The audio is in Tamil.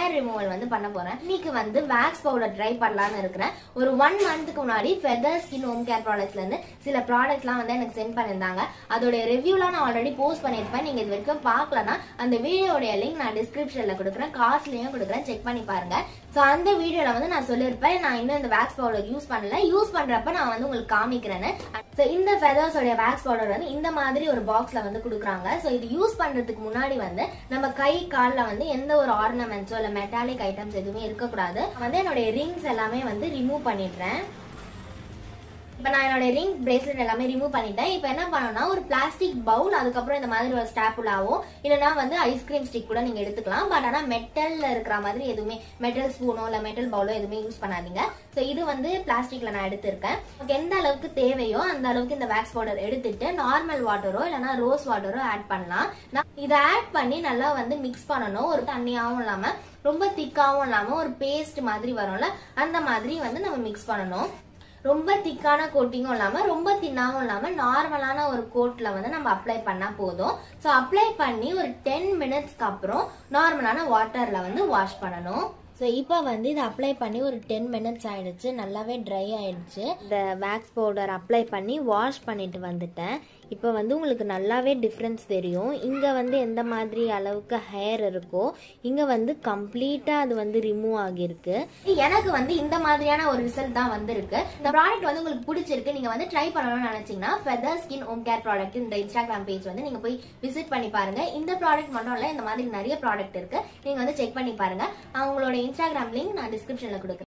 ஹேர் ரிமூவல் வந்து பண்ண போறேன் இன்னைக்கு வந்து வேக்ஸ் பவுடர் ட்ரை பண்ணலாம்னு இருக்கிறேன் ஒரு ஒன் மந்த்துக்கு முன்னாடி ஃபெதர் ஸ்கின் ஹோம் கேர் ப்ராடக்ட்ஸ்ல இருந்து சில ப்ராடக்ட்ஸ்லாம் வந்து எனக்கு சென்ட் பண்ணியிருந்தாங்க அதோட ரிவ்யூலாம் நான் ஆல்ரெடி போஸ்ட் பண்ணியிருப்பேன் நீங்க இது வரைக்கும் பார்க்கலனா அந்த வீடியோடைய லிங்க் நான் டிஸ்கிரிப்ஷன்ல கொடுக்குறேன் காஸ்ட்லயும் கொடுக்குறேன் செக் பண்ணி பாருங்க ஸோ அந்த வீடியோல வந்து நான் சொல்லியிருப்பேன் நான் இன்னும் இந்த வேக்ஸ் பவுடர் யூஸ் பண்ணல யூஸ் பண்றப்ப நான் வந்து உங்களுக்கு காமிக்கிறேன்னு ஸோ இந்த ஃபெதர்ஸோட வேக்ஸ் பவுடர் வந்து இந்த மாதிரி ஒரு பாக்ஸ்ல வந்து கொடுக்குறாங்க ஸோ இது யூஸ் பண்றதுக்கு முன்னாடி வந்து நம்ம கை கால்ல வந்து எந்த ஒரு ஆர்னமெண்ட்ஸோ இல்ல மெட்டாலிக் ஐட்டம்ஸ் எதுவுமே இருக்கக்கூடாது வந்து என்னுடைய ரிங்ஸ் எல்லாமே வந்து ரிமூவ் பண்ணிடுறேன் இப்போ நான் என்னோட ரிங் பிரேஸ்லெட் எல்லாமே ரிமூவ் பண்ணிட்டேன் இப்போ என்ன பண்ணணும்னா ஒரு பிளாஸ்டிக் பவுல் அதுக்கப்புறம் இந்த மாதிரி ஒரு ஸ்டாப்புலாவோ இல்லைனா வந்து ஐஸ்கிரீம் ஸ்டிக் கூட நீங்க எடுத்துக்கலாம் பட் ஆனால் மெட்டல்ல இருக்கிற மாதிரி எதுவுமே மெட்டல் ஸ்பூனோ இல்லை மெட்டல் பவுலோ எதுவுமே யூஸ் பண்ணாதீங்க ஸோ இது வந்து பிளாஸ்டிக்ல நான் எடுத்திருக்கேன் உங்களுக்கு எந்த அளவுக்கு தேவையோ அந்த அளவுக்கு இந்த வேக்ஸ் பவுடர் எடுத்துட்டு நார்மல் வாட்டரோ இல்லைனா ரோஸ் வாட்டரோ ஆட் பண்ணலாம் நான் இதை ஆட் பண்ணி நல்லா வந்து மிக்ஸ் பண்ணணும் ஒரு தண்ணியாகவும் இல்லாம ரொம்ப திக்காவும் இல்லாம ஒரு பேஸ்ட் மாதிரி வரும்ல அந்த மாதிரி வந்து நம்ம மிக்ஸ் பண்ணணும் ரொம்ப திக்கான கோட்டிங்கும் இல்லாம ரொம்ப தின்னாவும் இல்லாம நார்மலான ஒரு கோட்ல வந்து நம்ம அப்ளை பண்ணா போதும் ஸோ அப்ளை பண்ணி ஒரு டென் மினிட்ஸ்க்கு அப்புறம் நார்மலான வாட்டர்ல வந்து வாஷ் பண்ணணும் ஸோ இப்போ வந்து இதை அப்ளை பண்ணி ஒரு டென் மினிட்ஸ் ஆயிடுச்சு நல்லாவே ட்ரை ஆயிடுச்சு இந்த வேக்ஸ் பவுடர் அப்ளை பண்ணி வாஷ் பண்ணிட்டு வந்துட்டேன் இப்போ வந்து உங்களுக்கு நல்லாவே டிஃப்ரென்ஸ் தெரியும் இங்கே வந்து எந்த மாதிரி அளவுக்கு ஹேர் இருக்கோ இங்கே வந்து கம்ப்ளீட்டாக அது வந்து ரிமூவ் ஆகியிருக்கு எனக்கு வந்து இந்த மாதிரியான ஒரு ரிசல்ட் தான் வந்திருக்கு இந்த ப்ராடக்ட் வந்து உங்களுக்கு பிடிச்சிருக்கு நீங்கள் வந்து ட்ரை பண்ணணும்னு நினச்சிங்கன்னா feather skin home care product இந்த இன்ஸ்டாகிராம் பேஜ் வந்து நீங்கள் போய் விசிட் பண்ணி பாருங்க இந்த ப்ராடக்ட் மட்டும் இல்லை இந்த மாதிரி நிறைய ப்ராடக்ட் இருக்கு நீங்கள் வந்து செக் பண்ணி பாருங்க அவங்களோட இன்ஸ்டாகிராம் லிங்க் நான் டிஸ்கிரிப்ஷனில் கொடுக்குறேன்